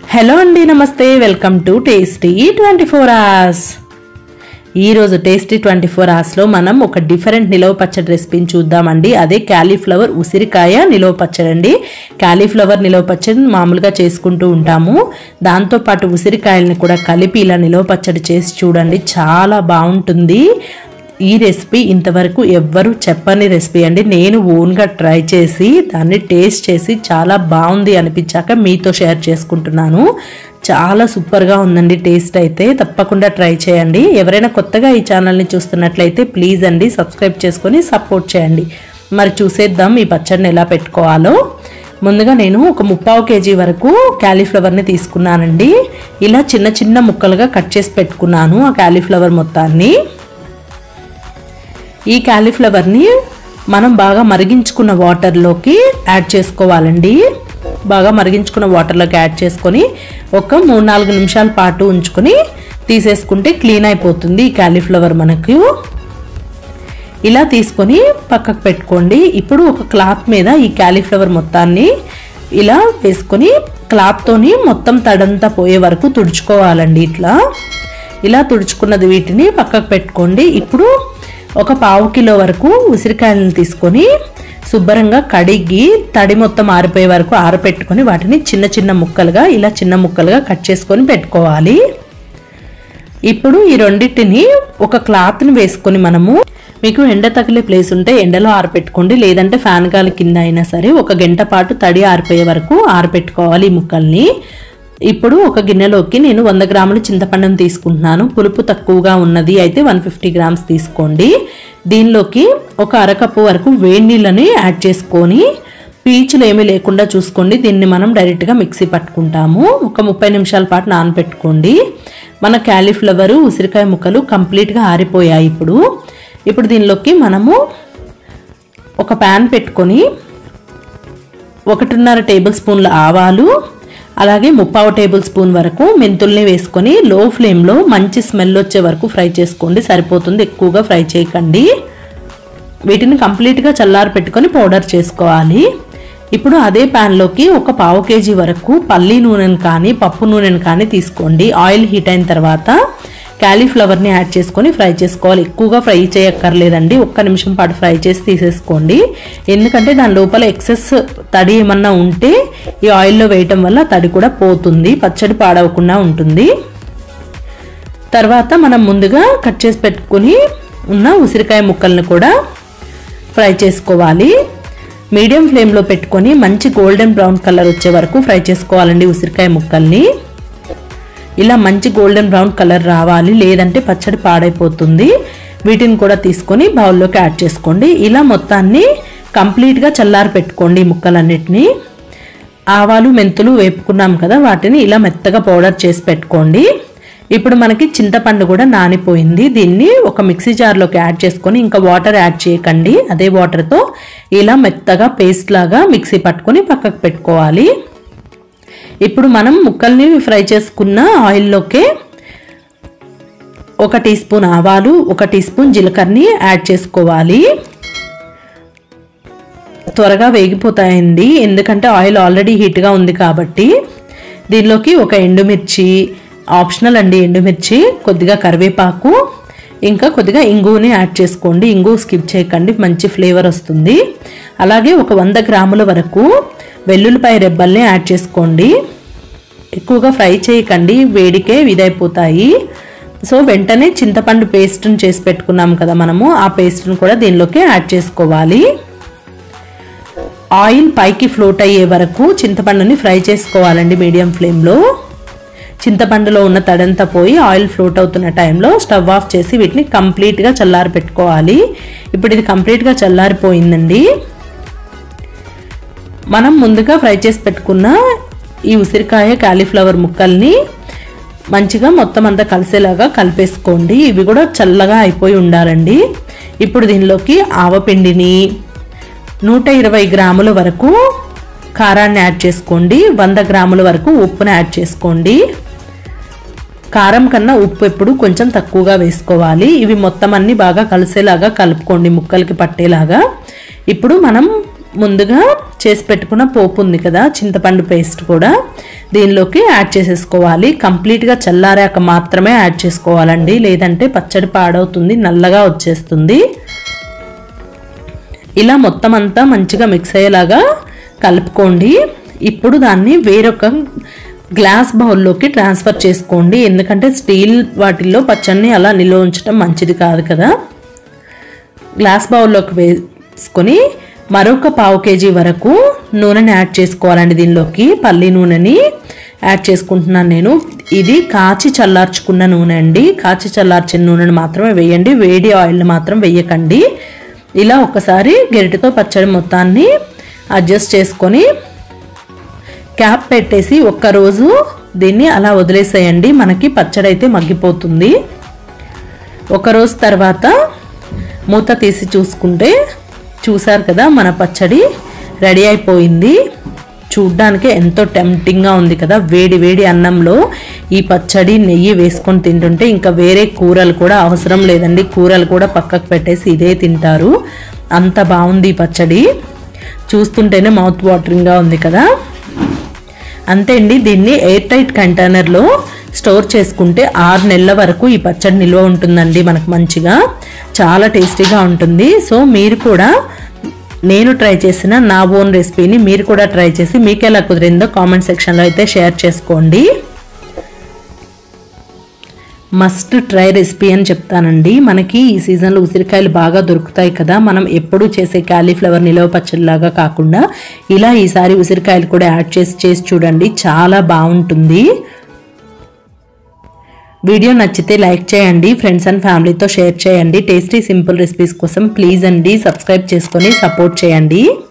hello అండి నమస్తే welcome to tasty twenty four hours ఈరోజు టేస్టీ ట్వంటీ ఫోర్ అవర్స్లో మనం ఒక డిఫరెంట్ నిలవ పచ్చడి రెసిపీని చూద్దామండి అదే క్యాలీఫ్లవర్ ఉసిరికాయ నిలవ పచ్చడి అండి క్యాలీఫ్లవర్ నిలవ పచ్చడి మామూలుగా చేసుకుంటూ ఉంటాము దాంతోపాటు ఉసిరికాయలని కూడా కలిపి ఇలా నిలవ పచ్చడి చేసి చూడండి చాలా బాగుంటుంది ఈ రెసిపీ ఇంతవరకు ఎవ్వరూ చెప్పని రెసిపీ అండి నేను ఓన్గా ట్రై చేసి దాన్ని టేస్ట్ చేసి చాలా బాగుంది అనిపించాక మీతో షేర్ చేసుకుంటున్నాను చాలా సూపర్గా ఉందండి టేస్ట్ అయితే తప్పకుండా ట్రై చేయండి ఎవరైనా కొత్తగా ఈ ఛానల్ని చూస్తున్నట్లయితే ప్లీజ్ అండి సబ్స్క్రైబ్ చేసుకొని సపోర్ట్ చేయండి మరి చూసేద్దాం ఈ పచ్చడిని ఎలా పెట్టుకోవాలో ముందుగా నేను ఒక ముప్పావు కేజీ వరకు క్యాలీఫ్లవర్ని తీసుకున్నానండి ఇలా చిన్న చిన్న ముక్కలుగా కట్ చేసి పెట్టుకున్నాను ఆ క్యాలీఫ్లవర్ మొత్తాన్ని ఈ క్యాలీఫ్లవర్ని మనం బాగా మరిగించుకున్న వాటర్లోకి యాడ్ చేసుకోవాలండి బాగా మరిగించుకున్న వాటర్లోకి యాడ్ చేసుకొని ఒక మూడు నాలుగు నిమిషాల పాటు ఉంచుకొని తీసేసుకుంటే క్లీన్ అయిపోతుంది ఈ క్యాలీఫ్లవర్ మనకు ఇలా తీసుకొని పక్కకు పెట్టుకోండి ఇప్పుడు ఒక క్లాత్ మీద ఈ క్యాలీఫ్లవర్ మొత్తాన్ని ఇలా వేసుకొని క్లాత్తోని మొత్తం తడంతా పోయే వరకు తుడుచుకోవాలండి ఇట్లా ఇలా తుడుచుకున్నది వీటిని పక్కకు పెట్టుకోండి ఇప్పుడు ఒక పావు కిలో వరకు ఉసిరికాయలను తీసుకొని శుభ్రంగా కడిగి తడి మొత్తం ఆరిపోయే వరకు ఆరపెట్టుకొని వాటిని చిన్న చిన్న ముక్కలుగా ఇలా చిన్న ముక్కలుగా కట్ చేసుకొని పెట్టుకోవాలి ఇప్పుడు ఈ రెండింటిని ఒక క్లాత్ని వేసుకొని మనము మీకు ఎండ తగిలే ప్లేస్ ఉంటే ఎండలో ఆరపెట్టుకోండి లేదంటే ఫ్యాన్ గాలి కింద అయినా సరే ఒక గంట పాటు తడి ఆరిపోయే వరకు ఆరపెట్టుకోవాలి ఈ ముక్కల్ని ఇప్పుడు ఒక గిన్నెలోకి నేను వంద గ్రాముల చింతపండును తీసుకుంటున్నాను పులుపు తక్కువగా ఉన్నది అయితే వన్ ఫిఫ్టీ గ్రామ్స్ తీసుకోండి దీనిలోకి ఒక అరకప్పు వరకు వేడి నీళ్ళని యాడ్ చేసుకొని పీచులు ఏమీ లేకుండా చూసుకోండి దీన్ని మనం డైరెక్ట్గా మిక్సీ పట్టుకుంటాము ఒక ముప్పై నిమిషాల పాటు నానపెట్టుకోండి మన క్యాలీఫ్లవరు ఉసిరికాయ ముక్కలు కంప్లీట్గా ఆరిపోయాయి ఇప్పుడు ఇప్పుడు దీనిలోకి మనము ఒక ప్యాన్ పెట్టుకొని ఒకటిన్నర టేబుల్ స్పూన్ల ఆవాలు అలాగే ముప్పావు టేబుల్ స్పూన్ వరకు మెంతుల్ని వేసుకొని లో ఫ్లేమ్లో మంచి స్మెల్ వచ్చే వరకు ఫ్రై చేసుకోండి సరిపోతుంది ఎక్కువగా ఫ్రై చేయకండి వీటిని కంప్లీట్గా చల్లారి పెట్టుకొని పౌడర్ చేసుకోవాలి ఇప్పుడు అదే ప్యాన్లోకి ఒక పావు కేజీ వరకు పల్లి నూనెను కానీ పప్పు నూనెను కానీ తీసుకోండి ఆయిల్ హీట్ అయిన తర్వాత క్యాలీఫ్లవర్ని యాడ్ చేసుకొని ఫ్రై చేసుకోవాలి ఎక్కువగా ఫ్రై చేయక్కర్లేదండి ఒక్క నిమిషం పాటు ఫ్రై చేసి తీసేసుకోండి ఎందుకంటే దాని లోపల ఎక్సెస్ తడి ఏమన్నా ఉంటే ఈ ఆయిల్లో వేయటం వల్ల తడి కూడా పోతుంది పచ్చడి పాడవకుండా ఉంటుంది తర్వాత మనం ముందుగా కట్ చేసి పెట్టుకుని ఉన్న ఉసిరికాయ ముక్కల్ని కూడా ఫ్రై చేసుకోవాలి మీడియం ఫ్లేమ్లో పెట్టుకొని మంచి గోల్డెన్ బ్రౌన్ కలర్ వచ్చే వరకు ఫ్రై చేసుకోవాలండి ఉసిరికాయ ముక్కల్ని ఇలా మంచి గోల్డెన్ బ్రౌన్ కలర్ రావాలి లేదంటే పచ్చడి పాడైపోతుంది వీటిని కూడా తీసుకొని బౌల్లోకి యాడ్ చేసుకోండి ఇలా మొత్తాన్ని కంప్లీట్గా చల్లారి పెట్టుకోండి ఈ ముక్కలన్నిటినీ ఆవాలు మెంతులు వేపుకున్నాం కదా వాటిని ఇలా మెత్తగా పౌడర్ చేసి పెట్టుకోండి ఇప్పుడు మనకి చింతపండు కూడా నానిపోయింది దీన్ని ఒక మిక్సీ జార్లోకి యాడ్ చేసుకొని ఇంకా వాటర్ యాడ్ చేయకండి అదే వాటర్తో ఇలా మెత్తగా పేస్ట్ లాగా మిక్సీ పట్టుకొని పక్కకు పెట్టుకోవాలి ఇప్పుడు మనం ముక్కల్ని ఫ్రై చేసుకున్న ఆయిల్లోకే ఒక టీ స్పూన్ ఆవాలు ఒక టీ స్పూన్ జీలకర్రని యాడ్ చేసుకోవాలి త్వరగా వేగిపోతాయండి ఎందుకంటే ఆయిల్ ఆల్రెడీ హీట్గా ఉంది కాబట్టి దీనిలోకి ఒక ఎండుమిర్చి ఆప్షనల్ అండి ఎండుమిర్చి కొద్దిగా కరివేపాకు ఇంకా కొద్దిగా ఇంగువని యాడ్ చేసుకోండి ఇంగు స్కిప్ చేయకండి మంచి ఫ్లేవర్ వస్తుంది అలాగే ఒక వంద గ్రాముల వరకు వెల్లుల్లిపాయ రెబ్బల్ని యాడ్ చేసుకోండి ఎక్కువగా ఫ్రై చేయకండి వేడికే విదైపోతాయి సో వెంటనే చింతపండు పేస్ట్ని చేసి పెట్టుకున్నాం కదా మనము ఆ పేస్ట్ని కూడా దీనిలోకి యాడ్ చేసుకోవాలి ఆయిల్ పైకి ఫ్లోట్ అయ్యే వరకు చింతపండుని ఫ్రై చేసుకోవాలండి మీడియం ఫ్లేమ్లో చింతపండులో ఉన్న తడంతా పోయి ఆయిల్ ఫ్లోట్ అవుతున్న టైంలో స్టవ్ ఆఫ్ చేసి వీటిని కంప్లీట్గా చల్లారి పెట్టుకోవాలి ఇప్పుడు ఇది కంప్లీట్గా చల్లారిపోయిందండి మనం ముందుగా ఫ్రై చేసి పెట్టుకున్న ఈ ఉసిరికాయ కాలీఫ్లవర్ ముక్కల్ని మంచిగా మొత్తం అంతా కలిసేలాగా కలిపేసుకోండి ఇవి కూడా చల్లగా అయిపోయి ఉండాలండి ఇప్పుడు దీనిలోకి ఆవపిండిని నూట ఇరవై గ్రాముల వరకు కారాన్ని యాడ్ చేసుకోండి వంద గ్రాముల వరకు ఉప్పును యాడ్ చేసుకోండి కారం కన్నా ఉప్పు ఎప్పుడు కొంచెం తక్కువగా వేసుకోవాలి ఇవి మొత్తం అన్ని బాగా కలిసేలాగా కలుపుకోండి ముక్కలకి పట్టేలాగా ఇప్పుడు మనం ముందుగా చేసి పెట్టుకున్న పోపు ఉంది కదా చింతపండు పేస్ట్ కూడా దీనిలోకి యాడ్ చేసేసుకోవాలి కంప్లీట్గా చల్లారాక మాత్రమే యాడ్ చేసుకోవాలండి లేదంటే పచ్చడి పాడవుతుంది నల్లగా వచ్చేస్తుంది ఇలా మొత్తం అంతా మంచిగా మిక్స్ అయ్యేలాగా కలుపుకోండి ఇప్పుడు దాన్ని వేరొక గ్లాస్ బౌల్లోకి ట్రాన్స్ఫర్ చేసుకోండి ఎందుకంటే స్టీల్ వాటిల్లో పచ్చడిని అలా నిల్వ ఉంచడం మంచిది కాదు కదా గ్లాస్ బౌల్లోకి వేసుకొని మరొక పావు కేజీ వరకు నూనెని యాడ్ చేసుకోవాలండి దీనిలోకి పల్లి నూనెని యాడ్ చేసుకుంటున్నాను నేను ఇది కాచి చల్లార్చుకున్న నూనె అండి కాచి చల్లార్చిన నూనెని మాత్రమే వేయండి వేడి ఆయిల్ని మాత్రం వేయకండి ఇలా ఒకసారి గరిటెతో పచ్చడి మొత్తాన్ని అడ్జస్ట్ చేసుకొని క్యాప్ పెట్టేసి ఒక్కరోజు దీన్ని అలా వదిలేసేయండి మనకి పచ్చడి అయితే మగ్గిపోతుంది ఒకరోజు తర్వాత మూత తీసి చూసుకుంటే చూసారు కదా మన పచ్చడి రెడీ అయిపోయింది చూడ్డానికి ఎంతో టెంప్టింగ్గా ఉంది కదా వేడి వేడి అన్నంలో ఈ పచ్చడి నెయ్యి వేసుకొని తింటుంటే ఇంకా వేరే కూరలు కూడా అవసరం లేదండి కూరలు కూడా పక్కకు పెట్టేసి ఇదే తింటారు అంత బాగుంది ఈ పచ్చడి చూస్తుంటేనే మౌత్ వాటరింగ్గా ఉంది కదా అంతే అండి దీన్ని ఎయిర్ టైట్ కంటైనర్లో స్టోర్ చేసుకుంటే ఆరు నెలల వరకు ఈ పచ్చడి నిల్వ ఉంటుందండి మనకు మంచిగా చాలా టేస్టీగా ఉంటుంది సో మీరు కూడా నేను ట్రై చేసిన నా ఓన్ రెసిపీని మీరు కూడా ట్రై చేసి మీకు ఎలా కుదిరిందో కామెంట్ సెక్షన్లో అయితే షేర్ చేసుకోండి మస్ట్ ట్రై రెసిపీ అని చెప్తానండి మనకి ఈ సీజన్లో ఉసిరికాయలు బాగా దొరుకుతాయి కదా మనం ఎప్పుడూ చేసే క్యాలీఫ్లవర్ నిలవ పచ్చడిలాగా కాకుండా ఇలా ఈసారి ఉసిరికాయలు కూడా యాడ్ చేసి చేసి చూడండి చాలా బాగుంటుంది వీడియో నచ్చితే లైక్ చేయండి ఫ్రెండ్స్ అండ్ ఫ్యామిలీతో షేర్ చేయండి టేస్టీ సింపుల్ రెసిపీస్ కోసం ప్లీజ్ అండి సబ్స్క్రైబ్ చేసుకొని సపోర్ట్ చేయండి